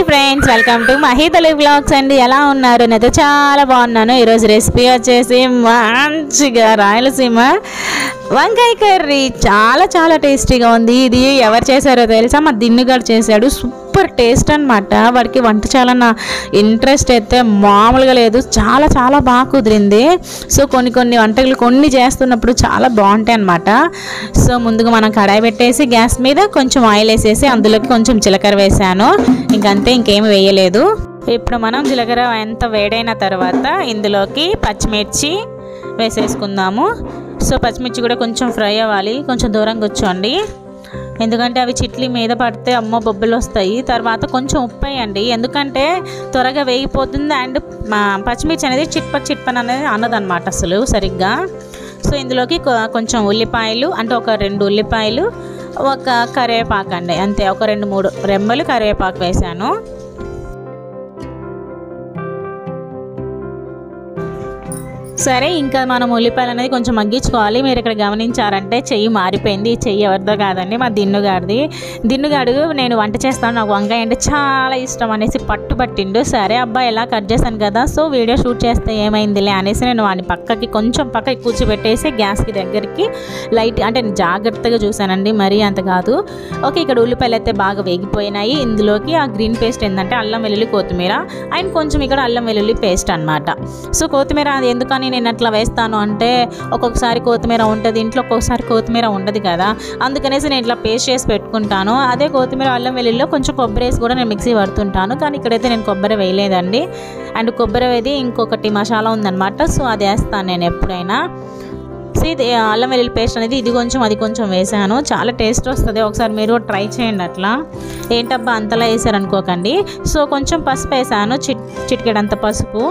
Hi friends welcome to Mahi Telugu blogs అండి ఎలా ఉన్నారు నేనైతే చాలా బాగున్నాను ఈరోజు రెసిపీ వచ్చేసి మంచిగా రాయలసీమ వంకాయ కర్రీ చాలా చాలా టేస్టీగా ఉంది ఇది ఎవరు చేశారో తెలుసా మా దిన్నుగాడు చేశాడు సూపర్ టేస్ట్ అనమాట వాడికి వంట చాలా ఇంట్రెస్ట్ అయితే మామూలుగా లేదు చాలా చాలా బాగా కుదిరింది సో కొన్ని కొన్ని వంటలు కొన్ని చేస్తున్నప్పుడు చాలా బాగుంటాయి అనమాట సో ముందుగా మనం కడాయి పెట్టేసి గ్యాస్ మీద కొంచెం ఆయిల్ వేసేసి అందులోకి కొంచెం జీలకర్ర వేసాను ఇంకంతే ఇంకేమి వేయలేదు ఇప్పుడు మనం జీలకర్ర ఎంత వేడైన తర్వాత ఇందులోకి పచ్చిమిర్చి వేసేసుకుందాము సో పచ్చిమిర్చి కూడా కొంచెం ఫ్రై అవ్వాలి కొంచెం దూరం కూర్చోండి ఎందుకంటే అవి చిట్లి మీద పడితే అమ్మో బొబ్బలు వస్తాయి తర్వాత కొంచెం ఉప్పు వేయండి ఎందుకంటే త్వరగా వేగిపోతుంది అండ్ మా పచ్చిమిర్చి అనేది చిట్పట్ చిట్పన్ అనేది అన్నదన్నమాట అసలు సరిగ్గా సో ఇందులోకి కొ- కొంచెం ఉల్లిపాయలు అంటే ఒక రెండు ఉల్లిపాయలు ఒక కరివేపాకు అండి అంతే ఒక రెండు మూడు రెమ్మలు కరివేపాకు వేసాను సరే ఇంకా మనం ఉల్లిపాయలు అనేది కొంచెం మగ్గించుకోవాలి మీరు ఇక్కడ గమనించారంటే చెయ్యి మారిపోయింది ఈ చెయ్యి ఎవరిదో కాదండి మా దిన్నుగాడిది దిన్నుగాడు నేను వంట చేస్తాను నాకు వంకాయ అంటే చాలా ఇష్టం అనేసి పట్టుబట్టిండు సరే అబ్బా ఎలా కట్ చేశాను కదా సో వీడియో షూట్ చేస్తే ఏమైందిలే అనేసి నేను వాడిని పక్కకి కొంచెం పక్కకి కూర్చోబెట్టేసి గ్యాస్కి దగ్గరికి లైట్ అంటే జాగ్రత్తగా చూశానండి మరీ అంత కాదు ఓకే ఇక్కడ ఉల్లిపాయలు అయితే బాగా వేగిపోయినాయి ఇందులోకి ఆ గ్రీన్ పేస్ట్ ఏంటంటే అల్లం వెల్లుల్లి కొత్తిమీర అండ్ కొంచెం ఇక్కడ అల్లం వెల్లుల్లి పేస్ట్ అనమాట సో కొత్తిమీర అది ఎందుకని నేను అట్లా వేస్తాను అంటే ఒక్కొక్కసారి కొత్తిమీర ఉంటుంది ఇంట్లో ఒక్కొక్కసారి కొత్తిమీర ఉండదు కదా అందుకనేసి నేను ఇట్లా పేస్ట్ చేసి పెట్టుకుంటాను అదే కొత్తిమీర అల్లం వెల్లుల్లిలో కొంచెం కొబ్బరి వేసి కూడా నేను మిక్సీ పడుతుంటాను కానీ ఇక్కడైతే నేను కొబ్బరి వేయలేదండి అండ్ కొబ్బరి వేది ఇంకొకటి మసాలా ఉందన్నమాట సో అది వేస్తాను నేను ఎప్పుడైనా సో ఇది అల్లం వెల్లుల్లి పేస్ట్ అనేది ఇది కొంచెం అది కొంచెం వేసాను చాలా టేస్ట్ వస్తుంది ఒకసారి మీరు ట్రై చేయండి అట్లా ఏంటబ్బా అంతలా వేసారు అనుకోకండి సో కొంచెం పసుపు వేసాను చిట్ చిటికెడంత పసుపు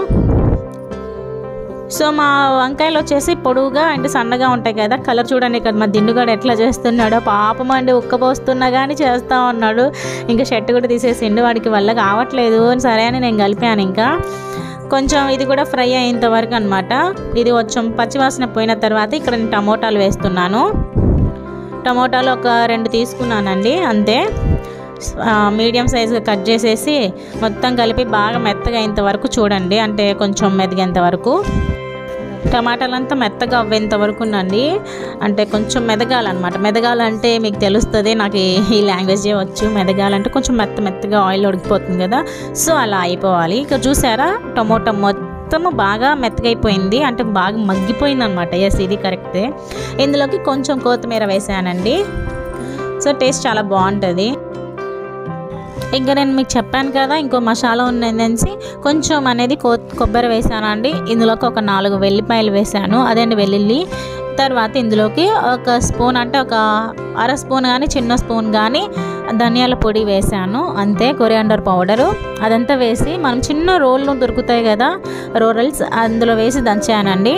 సో మా వంకాయలు వచ్చేసి పొడువుగా అండ్ సన్నగా ఉంటాయి కదా కలర్ చూడండి ఇక్కడ మా దిండుగాడు ఎట్లా చేస్తున్నాడో పాపం అండి ఉక్కపోస్తున్నా కానీ చేస్తూ ఉన్నాడు ఇంకా షర్ట్ కూడా తీసేసిండు వాడికి వల్ల కావట్లేదు సరే అని నేను కలిపాను ఇంకా కొంచెం ఇది కూడా ఫ్రై అయ్యేంత వరకు అనమాట ఇది కొంచెం పచ్చివాసన పోయిన తర్వాత ఇక్కడ నేను టమోటాలు వేస్తున్నాను టమోటాలు ఒక రెండు తీసుకున్నానండి అంతే ఆ, మీడియం సైజుగా కట్ చేసేసి మొత్తం కలిపి బాగా మెత్తగా అయ్యేంత వరకు చూడండి అంటే కొంచెం మెదిగేంత వరకు టమాటాలు అంతా మెత్తగా అవ్వేంత వరకు ఉండండి అంటే కొంచెం మెదగాలన్నమాట మెదగాలంటే మీకు తెలుస్తుంది నాకు ఈ- ఈ లాంగ్వేజ్ వచ్చు మెదగాలంటే కొంచెం మెత్త మెత్తగా ఆయిల్ ఉడికిపోతుంది కదా సో అలా అయిపోవాలి ఇక చూసారా టమోటా మొత్తము బాగా మెత్తగైపోయింది అంటే బాగా మగ్గిపోయింది అనమాట ఎస్ ఇది కరెక్టే ఇందులోకి కొంచెం కొత్తిమీర వేసానండి సో టేస్ట్ చాలా బాగుంటుంది ఇంకా నేను మీకు చెప్పాను కదా ఇంకో మసాలా ఉన్నది కొంచెం అనేది కొ కొబ్బరి వేసానండి ఇందులోకి ఒక నాలుగు వెల్లిపాయలు వేసాను అదండి వెల్లుల్లి తర్వాత ఇందులోకి ఒక స్పూన్ అంటే ఒక అర స్పూన్ కానీ చిన్న స్పూన్ కానీ ధనియాల పొడి వేసాను అంతే కొరియాండర్ పౌడరు అదంతా వేసి మనం చిన్న రోళ్ళు దొరుకుతాయి కదా రోరల్స్ అందులో వేసి దంచానండి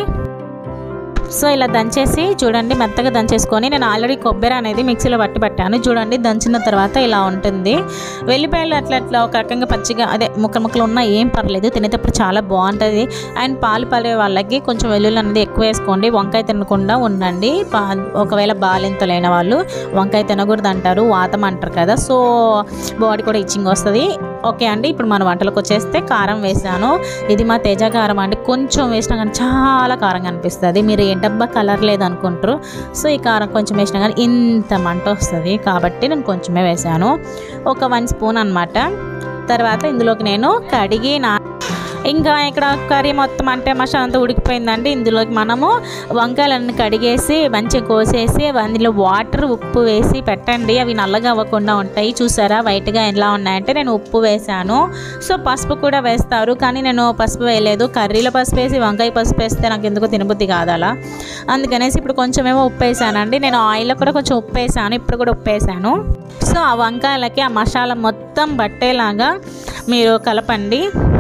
సో ఇలా దంచేసి చూడండి మెత్తగా దంచేసుకొని నేను ఆల్రెడీ కొబ్బరి అనేది మిక్సీలో పట్టి పెట్టాను చూడండి దంచిన తర్వాత ఇలా ఉంటుంది వెల్లిపాయలు అట్లా అట్లా ఒక రకంగా పచ్చిగా అదే ముక్కలు ముక్కలు ఉన్నా ఏం పర్లేదు తినేటప్పుడు చాలా బాగుంటుంది అండ్ పాలు పడే వాళ్ళకి కొంచెం వెల్లుల్లి అనేది ఎక్కువ వేసుకోండి వంకాయ తినకుండా ఉండండి పా ఒకవేళ బాలింత లేని వాళ్ళు వంకాయ తినకూడదు అంటారు వాతం అంటారు కదా సో బాడీ కూడా ఇచ్చింగ్ వస్తుంది ఓకే అండి ఇప్పుడు మన వంటలకు వచ్చేస్తే కారం వేసాను ఇది మా తేజ కారం అండి కొంచెం వేసినా కానీ చాలా కారంగా అనిపిస్తుంది మీరు ఏంటబ్బా కలర్ లేదు అనుకుంటారు సో ఈ కారం కొంచెం వేసినా కానీ ఇంత మంట వస్తుంది కాబట్టి నేను కొంచెమే వేసాను ఒక వన్ స్పూన్ అనమాట తర్వాత ఇందులోకి నేను కడిగి నా ఇంకా ఇక్కడ కర్రీ మొత్తం అంటే మసాలా అంతా ఉడికిపోయిందండి ఇందులోకి మనము వంకాయలన్నీ కడిగేసి మంచిగా కోసేసి అందులో వాటర్ ఉప్పు వేసి పెట్టండి అవి నల్లగా అవ్వకుండా ఉంటాయి చూసారా వైట్గా ఎలా ఉన్నాయంటే నేను ఉప్పు వేసాను సో పసుపు కూడా వేస్తారు కానీ నేను పసుపు వేయలేదు కర్రీలో పసుపు వేసి వంకాయ పసుపు వేస్తే నాకు ఎందుకో తినబుద్ధి కాదు అలా అందుకనేసి ఇప్పుడు కొంచెమేమో ఉప్పు వేసానండి నేను ఆయిల్లో కూడా కొంచెం ఉప్పు వేసాను ఇప్పుడు కూడా ఉప్పు వేసాను సో ఆ వంకాయలకి ఆ మసాలా మొత్తం పట్టేలాగా మీరు కలపండి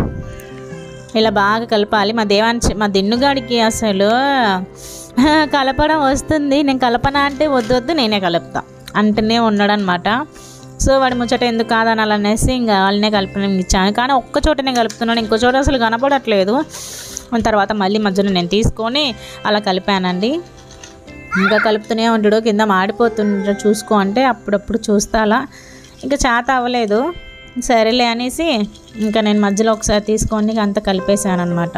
ఇలా బాగా కలపాలి మా దేవాన్ని మా దిన్నుగాడికి అసలు కలపడం వస్తుంది నేను కలపనా అంటే వద్దు వద్దు నేనే కలుపుతా అంటూనే ఉన్నాడనమాట సో వాడి ముచ్చట ఎందుకు కాదనాలనేసి ఇంకా వాళ్ళనే కలపడం ఇచ్చాను కానీ ఒక్క చోటనే కలుపుతున్నాను ఇంకో చోట అసలు కనపడట్లేదు తర్వాత మళ్ళీ మధ్యలో నేను తీసుకొని అలా కలిపానండి ఇంకా కలుపుతూనే ఉంటాడు కింద మాడిపోతుండ్ర చూసుకో అంటే అప్పుడప్పుడు చూస్తా అలా ఇంకా చేత అవ్వలేదు సరేలే అనేసి ఇంకా నేను మధ్యలో ఒకసారి తీసుకొని అంత కలిపేశాను అనమాట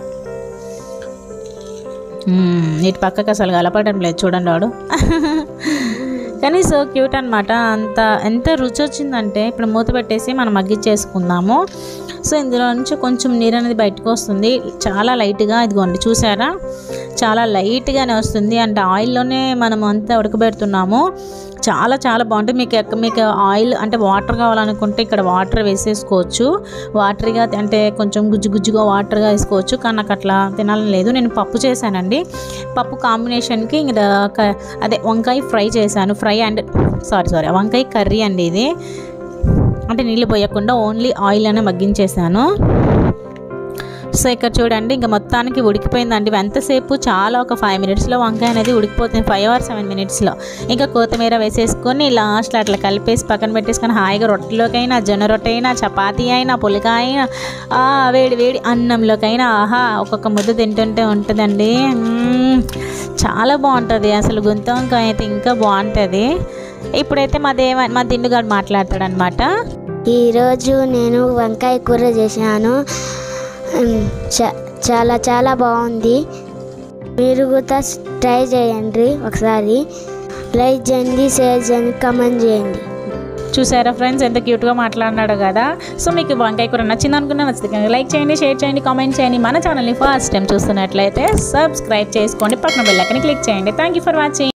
ఇటు పక్కకి అసలు కలపడం లేదు చూడండి వాడు కానీ సో క్యూట్ అనమాట అంత ఎంత రుచి వచ్చిందంటే ఇప్పుడు మూత పెట్టేసి మనం మగ్గిచ్చేసుకుందాము సో ఇందులో నుంచి కొంచెం నీరు అనేది బయటకు వస్తుంది చాలా లైట్గా ఇదిగోండి చూసారా చాలా లైట్గానే వస్తుంది అంటే ఆయిల్లోనే మనం అంతా ఉడకబెడుతున్నాము చాలా చాలా బాగుంటుంది మీకు ఎక్క- మీకు ఆయిల్ అంటే వాటర్ కావాలనుకుంటే ఇక్కడ వాటర్ వేసేసుకోవచ్చు వాటర్గా అంటే కొంచెం గుజ్జు గుజ్జుగా వాటర్గా వేసుకోవచ్చు కానీ నాకు అట్లా తినాలని లేదు నేను పప్పు చేశానండి పప్పు కాంబినేషన్కి ఇంకా క- అదే వంకాయ ఫ్రై చేశాను ఫ్రై అండ్ సారీ సారీ వంకాయ కర్రీ అండి ఇది అంటే నీళ్ళు పోయకుండా ఓన్లీ ఆయిల్ అనే మగ్గించేసాను సో ఇక్కడ చూడండి ఇంకా మొత్తానికి ఉడికిపోయిందండి ఎంతసేపు చాలా ఒక ఫైవ్ మినిట్స్లో వంకాయ అనేది ఉడికిపోతుంది ఫైవ్ ఆర్ సెవెన్ మినిట్స్లో ఇంకా కొత్తిమీర వేసేసుకొని లాస్ట్లో అట్లా కలిపేసి పక్కన పెట్టేసుకొని హాయిగా రొట్టెలోకైనా జొన్న రొట్టె అయినా చపాతీ అయినా పులికాయ అయినా ఆ, వేడి వేడి అన్నంలోకైనా ఆహా ఒక్కొక్క ముద్ద తింటుంటే ఉంటుందండి మ్మ్. చాలా బాగుంటుంది అసలు గుంత వంకాయ అయితే ఇంకా బాగుంటుంది ఇప్పుడైతే మా దేవ మా దిండుగాడు మాట్లాడతాడనమాట ఈరోజు నేను వంకాయ కూర చేశాను ఉమ్, చ- చాలా చాలా బాగుంది మీరు కూడా ట్రై చేయండి ఒకసారి లైక్ చేయండి షేర్ చేయండి కమెంట్ చేయండి చూసారా ఫ్రెండ్స్ ఎంత క్యూట్గా మాట్లాడినాడు కదా సో మీకు వంకాయ కూర నచ్చింది అనుకున్నా నచ్చితే కనుక లైక్ చేయండి షేర్ చేయండి కామెంట్ చేయండి మన ఛానల్ని ఫస్ట్ టైం చూస్తున్నట్లయితే సబ్స్క్రైబ్ చేసుకోండి పక్కన బెల్ ఐకాన్ క్లిక్ చేయండి థ్యాంక్ యూ ఫర్ వాచింగ్